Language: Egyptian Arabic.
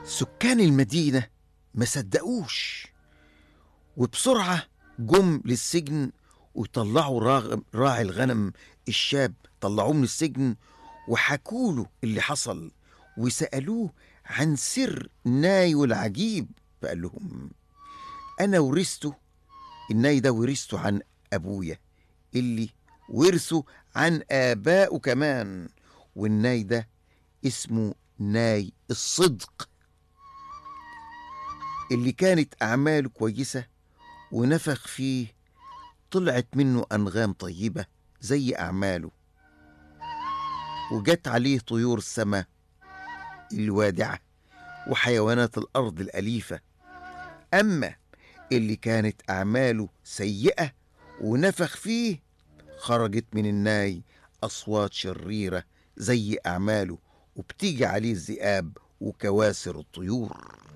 سكان المدينة ما صدقوش وبسرعة جم للسجن وطلعوا راغ- راعي الغنم الشاب طلعوه من السجن وحكوا له اللي حصل وسألوه عن سر ناي العجيب فقال لهم أنا ورثته الناي ده ورثته عن أبويا اللي ورثه عن آبائه كمان والناي ده اسمه ناي الصدق اللي كانت أعماله كويسة ونفخ فيه طلعت منه أنغام طيبة زي أعماله وجت عليه طيور السماء الوادعة وحيوانات الأرض الأليفة أما اللي كانت أعماله سيئة ونفخ فيه خرجت من الناي أصوات شريرة زي أعماله وبتيجي عليه الذئاب وكواسر الطيور